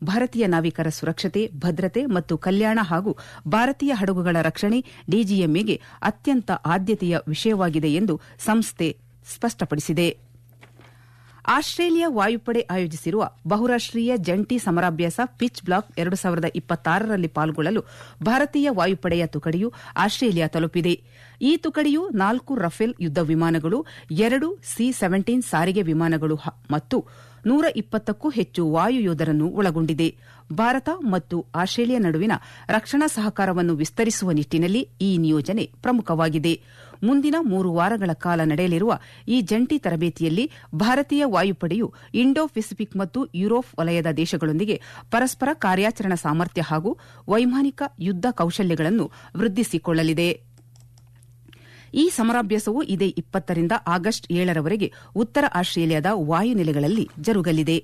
ಭಾರತೀಯ ನಾವಿಕರ ಸುರಕ್ಷತೆ ಭದ್ರತೆ ಮತ್ತು ಕಲ್ಯಾಣ ಹಾಗೂ ಭಾರತೀಯ ಹಡಗುಗಳ ರಕ್ಷಣೆ ಡಿಜಿಎಂಎಗೆ ಅತ್ಯಂತ ಆದ್ಯತೆಯ ವಿಷಯವಾಗಿದೆ ಎಂದು ಸಂಸ್ಥೆ ಸ್ಪಷ್ಟಪಡಿಸಿದೆ ಆಸ್ಟ್ರೇಲಿಯಾ ವಾಯುಪಡೆ ಆಯೋಜಿಸಿರುವ ಬಹುರಾಷ್ಟೀಯ ಜಂಟಿ ಸಮರಾಭ್ಯಾಸ ಪಿಚ್ ಬ್ಲಾಕ್ ಎರಡು ಸಾವಿರದ ಇಪ್ಪತ್ತಾರರಲ್ಲಿ ಪಾಲ್ಗೊಳ್ಳಲು ಭಾರತೀಯ ವಾಯುಪಡೆಯ ತುಕಡಿಯು ಆಸ್ಟ್ರೇಲಿಯಾ ತಲುಪಿದೆ ಈ ತುಕಡಿಯು ನಾಲ್ಕು ರಫೇಲ್ ಯುದ್ದ ವಿಮಾನಗಳು ಎರಡು ಸಿ ಸೆವೆಂಟೀನ್ ಸಾರಿಗೆ ವಿಮಾನಗಳು ಮತ್ತು ನೂರ ಇಪ್ಪತ್ತಕ್ಕೂ ಹೆಚ್ಚು ವಾಯು ಯೋಧರನ್ನು ಒಳಗೊಂಡಿದೆ ಭಾರತ ಮತ್ತು ಆಸ್ಟ್ರೇಲಿಯಾ ನಡುವಿನ ರಕ್ಷಣಾ ಸಹಕಾರವನ್ನು ವಿಸ್ತರಿಸುವ ನಿಟ್ಟಿನಲ್ಲಿ ಈ ನಿಯೋಜನೆ ಪ್ರಮುಖವಾಗಿದೆ ಮುಂದಿನ ಮೂರು ವಾರಗಳ ಕಾಲ ನಡೆಯಲಿರುವ ಈ ಜಂಟಿ ತರಬೇತಿಯಲ್ಲಿ ಭಾರತೀಯ ವಾಯುಪಡೆಯು ಇಂಡೋ ಪೆಸಿಫಿಕ್ ಮತ್ತು ಯುರೋಪ್ ವಲಯದ ದೇಶಗಳೊಂದಿಗೆ ಪರಸ್ಪರ ಕಾರ್ಯಾಚರಣಾ ಸಾಮರ್ಥ್ಯ ಹಾಗೂ ವೈಮಾನಿಕ ಯುದ್ದ ಕೌಶಲ್ಯಗಳನ್ನು ವೃದ್ಧಿಸಿಕೊಳ್ಳಲಿದೆ ಈ ಸಮರಾಭ್ಯಾಸವು ಇದೇ ಇಪ್ಪತ್ತರಿಂದ ಆಗಸ್ಟ್ ಏಳರವರೆಗೆ ಉತ್ತರ ಆಸ್ಟ್ರೇಲಿಯಾದ ವಾಯುನೆಲೆಗಳಲ್ಲಿ ಜರುಗಲಿದೆ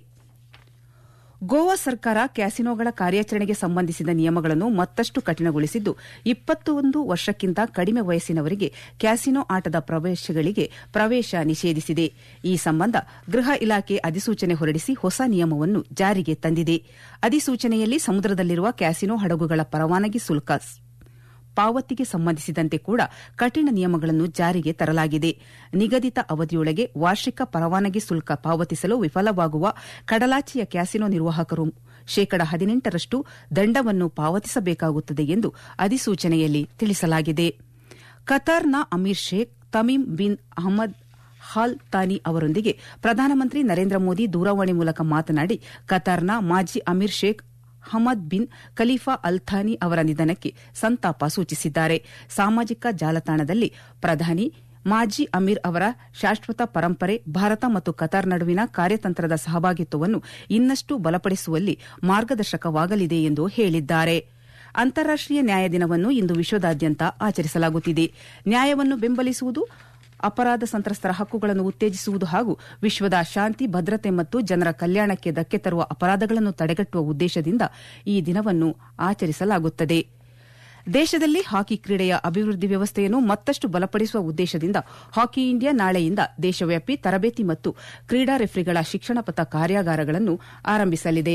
ಗೋವಾ ಸರ್ಕಾರ ಕ್ಯಾಸಿನೋಗಳ ಕಾರ್ಯಾಚರಣೆಗೆ ಸಂಬಂಧಿಸಿದ ನಿಯಮಗಳನ್ನು ಮತ್ತಷ್ಟು ಕಠಿಣಗೊಳಿಸಿದ್ದು ಇಪ್ಪತ್ತೊಂದು ವರ್ಷಕ್ಕಿಂತ ಕಡಿಮೆ ವಯಸ್ಸಿನವರಿಗೆ ಕ್ಯಾಸಿನೋ ಆಟದ ಪ್ರವೇಶಗಳಿಗೆ ಪ್ರವೇಶ ನಿಷೇಧಿಸಿದೆ ಈ ಸಂಬಂಧ ಗೃಹ ಇಲಾಖೆ ಅಧಿಸೂಚನೆ ಹೊರಡಿಸಿ ಹೊಸ ನಿಯಮವನ್ನು ಜಾರಿಗೆ ತಂದಿದೆ ಅಧಿಸೂಚನೆಯಲ್ಲಿ ಸಮುದ್ರದಲ್ಲಿರುವ ಕ್ಯಾಸಿನೋ ಹಡಗುಗಳ ಪರವಾನಗಿ ಶುಲ್ಕ ಪಾವತಿಗೆ ಸಂಬಂಧಿಸಿದಂತೆ ಕೂಡ ಕಠಿಣ ನಿಯಮಗಳನ್ನು ಜಾರಿಗೆ ತರಲಾಗಿದೆ ನಿಗದಿತ ಅವಧಿಯೊಳಗೆ ವಾರ್ಷಿಕ ಪರವಾನಗಿ ಶುಲ್ಕ ಪಾವತಿಸಲು ವಿಫಲವಾಗುವ ಕಡಲಾಚೆಯ ಕ್ಯಾಸಿನೋ ನಿರ್ವಾಹಕರು ಶೇಕಡ ಹದಿನೆಂಟರಷ್ಟು ದಂಡವನ್ನು ಪಾವತಿಸಬೇಕಾಗುತ್ತದೆ ಎಂದು ಅಧಿಸೂಚನೆಯಲ್ಲಿ ತಿಳಿಸಲಾಗಿದೆ ಕತಾರ್ನ Amir Sheikh Tamim bin Ahmad Al Thani ಅವರೊಂದಿಗೆ ಪ್ರಧಾನಮಂತ್ರಿ ನರೇಂದ್ರ ಮೋದಿ ದೂರವಾಣಿ ಮೂಲಕ ಮಾತನಾಡಿ ಕತಾರ್ನ ಮಾಜಿ Amir Sheikh Hamad bin Khalifa Al Thani ಅವರ ನಿಧನಕ್ಕೆ ಸಂತಾಪ ಸೂಚಿಸಿದ್ದಾರೆ ಸಾಮಾಜಿಕ ಜಾಲತಾಣದಲ್ಲಿ ಪ್ರಧಾನಿ ಮಾಜಿ ಅಮೀರ್ ಅವರ ಶಾಶ್ವತ ಪರಂಪರೆ ಭಾರತ ಮತ್ತು ಕತಾರ್ ನಡುವಿನ ಕಾರ್ಯತಂತ್ರದ ಸಹಭಾಗಿತ್ವವನ್ನು ಇನ್ನಷ್ಟು ಬಲಪಡಿಸುವಲ್ಲಿ ಮಾರ್ಗದರ್ಶಕವಾಗಲಿದೆ ಎಂದು ಹೇಳಿದ್ದಾರೆ ಅಂತಾರಾಷ್ಟೀಯ ನ್ಯಾಯ ದಿನವನ್ನು ಇಂದು ವಿಶ್ವದಾದ್ಯಂತ ಆಚರಿಸಲಾಗುತ್ತಿದೆ ನ್ಯಾಯವನ್ನು ಬೆಂಬಲಿಸುವುದು ಅಪರಾಧ ಸಂತ್ರಸ್ತರ ಹಕ್ಕುಗಳನ್ನು ಉತ್ತೇಜಿಸುವುದು ಹಾಗೂ ವಿಶ್ವದ ಶಾಂತಿ ಭದ್ರತೆ ಮತ್ತು ಜನರ ಕಲ್ಯಾಣಕ್ಕೆ ಧಕ್ಕೆ ತರುವ ಅಪರಾಧಗಳನ್ನು ತಡೆಗಟ್ಟುವ ಉದ್ದೇಶದಿಂದ ಈ ದಿನವನ್ನು ಆಚರಿಸಲಾಗುತ್ತದೆ ದೇಶದಲ್ಲಿ ಹಾಕಿ ಕ್ರೀಡೆಯ ಅಭಿವೃದ್ಧಿ ವ್ಯವಸ್ಥೆಯನ್ನು ಮತ್ತಷ್ಟು ಬಲಪಡಿಸುವ ಉದ್ದೇಶದಿಂದ ಹಾಕಿ ಇಂಡಿಯಾ ನಾಳೆಯಿಂದ ದೇಶವ್ಯಾಪಿ ತರಬೇತಿ ಮತ್ತು ಕ್ರೀಡಾ ರೆಫ್ರಿಗಳ ಶಿಕ್ಷಣ ಪಥ ಕಾರ್ಯಾಗಾರಗಳನ್ನು ಆರಂಭಿಸಲಿದೆ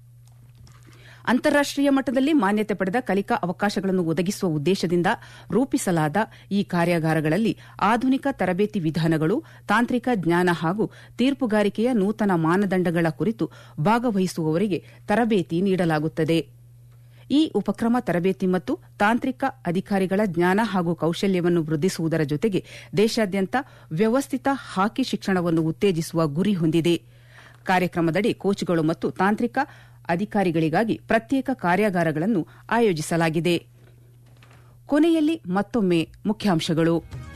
ಅಂತಾರಾಷ್ಟೀಯ ಮಟ್ಟದಲ್ಲಿ ಮಾನ್ಯತೆ ಪಡೆದ ಕಲಿಕಾ ಅವಕಾಶಗಳನ್ನು ಒದಗಿಸುವ ಉದ್ದೇಶದಿಂದ ರೂಪಿಸಲಾದ ಈ ಕಾರ್ಯಾಗಾರಗಳಲ್ಲಿ ಆಧುನಿಕ ತರಬೇತಿ ವಿಧಾನಗಳು ತಾಂತ್ರಿಕ ಜ್ಞಾನ ಹಾಗೂ ತೀರ್ಪುಗಾರಿಕೆಯ ನೂತನ ಮಾನದಂಡಗಳ ಕುರಿತು ಭಾಗವಹಿಸುವವರಿಗೆ ತರಬೇತಿ ನೀಡಲಾಗುತ್ತದೆ ಈ ಉಪಕ್ರಮ ತರಬೇತಿ ಮತ್ತು ತಾಂತ್ರಿಕ ಅಧಿಕಾರಿಗಳ ಜ್ಞಾನ ಹಾಗೂ ಕೌಶಲ್ಯವನ್ನು ವೃದ್ಧಿಸುವುದರ ಜೊತೆಗೆ ದೇಶಾದ್ಯಂತ ವ್ಯವಸ್ಥಿತ ಹಾಕಿ ಶಿಕ್ಷಣವನ್ನು ಉತ್ತೇಜಿಸುವ ಗುರಿ ಹೊಂದಿದೆ ಕಾರ್ಯಕ್ರಮದಡಿ ಕೋಚ್ಗಳು ಮತ್ತು ತಾಂತ್ರಿಕ ಅಧಿಕಾರಿಗಳಿಗಾಗಿ ಪ್ರತ್ಯೇಕ ಕಾರ್ಯಾಗಾರಗಳನ್ನು ಆಯೋಜಿಸಲಾಗಿದೆ ಕೊನೆಯಲ್ಲಿ ಮತ್ತೊಮ್ಮೆ ಮುಖ್ಯಾಂಶಗಳು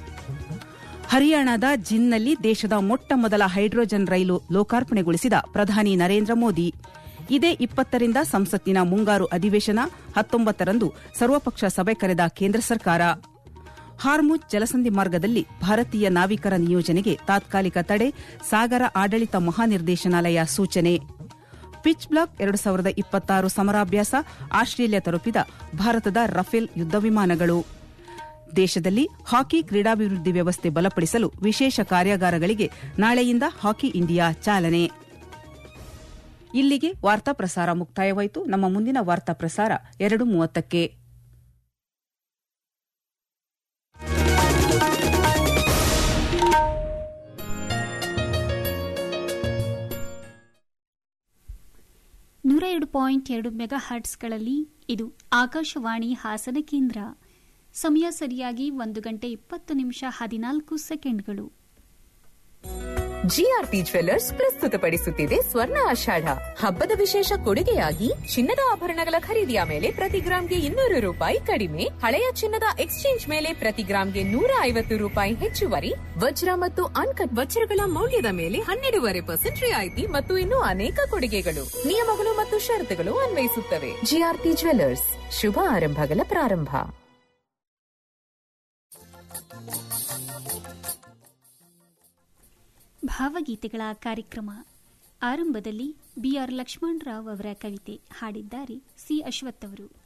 ಹರಿಯಾಣದ ಜಿನ್ನಲ್ಲಿ ದೇಶದ ಮೊಟ್ಟ ಮೊದಲ ಹೈಡ್ರೋಜನ್ ರೈಲು ಲೋಕಾರ್ಪಣೆಗೊಳಿಸಿದ ಪ್ರಧಾನಿ ನರೇಂದ್ರ ಮೋದಿ ಇದೇ ಇಪ್ಪತ್ತರಿಂದ ಸಂಸತ್ತಿನ ಮುಂಗಾರು ಅಧಿವೇಶನ ಹತ್ತೊಂಬತ್ತರಂದು ಸರ್ವಪಕ್ಷ ಸಭೆ ಕರೆದ ಕೇಂದ್ರ ಸರ್ಕಾರ ಹಾರ್ಮುಜ್ ಜಲಸಂಧಿ ಮಾರ್ಗದಲ್ಲಿ ಭಾರತೀಯ ನಾವಿಕರ ನಿಯೋಜನೆಗೆ ತಾತ್ಕಾಲಿಕ ತಡೆ ಸಾಗರ ಆಡಳಿತ ಮಹಾನಿರ್ದೇಶನಾಲಯ ಸೂಚನೆ ಪಿಚ್ ಬ್ಲಾಕ್ ಎರಡು ಸಾವಿರದ ಇಪ್ಪತ್ತಾರು ಸಮರಾಭ್ಯಾಸ ಆಸ್ಟ್ರೇಲಿಯಾ ತಲುಪಿದ ಭಾರತದ ರಫೇಲ್ ಯುದ್ದ ವಿಮಾನಗಳು ದೇಶದಲ್ಲಿ ಹಾಕಿ ಕ್ರೀಡಾಭಿವೃದ್ಧಿ ವ್ಯವಸ್ಥೆ ಬಲಪಡಿಸಲು ವಿಶೇಷ ಕಾರ್ಯಾಗಾರಗಳಿಗೆ ನಾಳೆಯಿಂದ ಹಾಕಿ ಇಂಡಿಯಾ ಚಾಲನೆ ಇಲ್ಲಿಗೆ ವಾರ್ತಾ ಪ್ರಸಾರ ಮುಕ್ತಾಯವಾಯಿತು ನಮ್ಮ ಮುಂದಿನ ವಾರ್ತಾ ಪ್ರಸಾರ ಎರಡು ಮೂವತ್ತಕ್ಕೆ ನೂರ ಎರಡು ಪಾಯಿಂಟ್ ಎರಡು ಮೆಗಾ ಹರ್ಟ್ಸ್ಗಳಲ್ಲಿ ಇದು ಆಕಾಶವಾಣಿ ಹಾಸನ ಕೇಂದ್ರ ಸಮಯ ಸರಿಯಾಗಿ ಒಂದು ಗಂಟೆ ಇಪ್ಪತ್ತು ನಿಮಿಷ ಹದಿನಾಲ್ಕು ಸೆಕೆಂಡ್ಗಳು ಜಿಆರ್ಪಿ ಜ್ವೆಲ್ಲರ್ಸ್ ಪ್ರಸ್ತುತಪಡಿಸುತ್ತಿದೆ ಸ್ವರ್ಣ ಆಷಾಢ ಹಬ್ಬದ ವಿಶೇಷ ಕೊಡುಗೆಯಾಗಿ ಚಿನ್ನದ ಆಭರಣಗಳ ಖರೀದಿಯ ಮೇಲೆ ಪ್ರತಿ ಗ್ರಾಂಗೆ ಇನ್ನೂರು ರೂಪಾಯಿ ಕಡಿಮೆ ಹಳೆಯ ಚಿನ್ನದ ಎಕ್ಸ್ಚೇಂಜ್ ಮೇಲೆ ಪ್ರತಿ ಗ್ರಾಂಗೆ ನೂರ ಐವತ್ತು ರೂಪಾಯಿ ಹೆಚ್ಚುವರಿ ವಜ್ರ ಮತ್ತು ಅನ್ಕಟ್ ವಜ್ರಗಳ ಮೌಲ್ಯದ ಮೇಲೆ ಹನ್ನೆರಡೂವರೆ ಪರ್ಸೆಂಟ್ ರಿಯಾಯಿತಿ ಮತ್ತು ಇನ್ನೂ ಅನೇಕ ಕೊಡುಗೆಗಳು ನಿಯಮಗಳು ಮತ್ತು ಷರತ್ತುಗಳು ಅನ್ವಯಿಸುತ್ತವೆ ಜಿಆರ್ಪಿ ಜ್ವೆಲ್ಲರ್ಸ್ ಶುಭ ಆರಂಭಗಳ ಪ್ರಾರಂಭ ಭಾವಗೀತೆಗಳ ಕಾರ್ಯಕ್ರಮ ಆರಂಭದಲ್ಲಿ ಬಿಆರ್ ಲಕ್ಷ್ಮಣರಾವ್ ಅವರ ಕವಿತೆ ಹಾಡಿದ್ದಾರೆ ಸಿ ಅಶ್ವಥ್ ಅವರು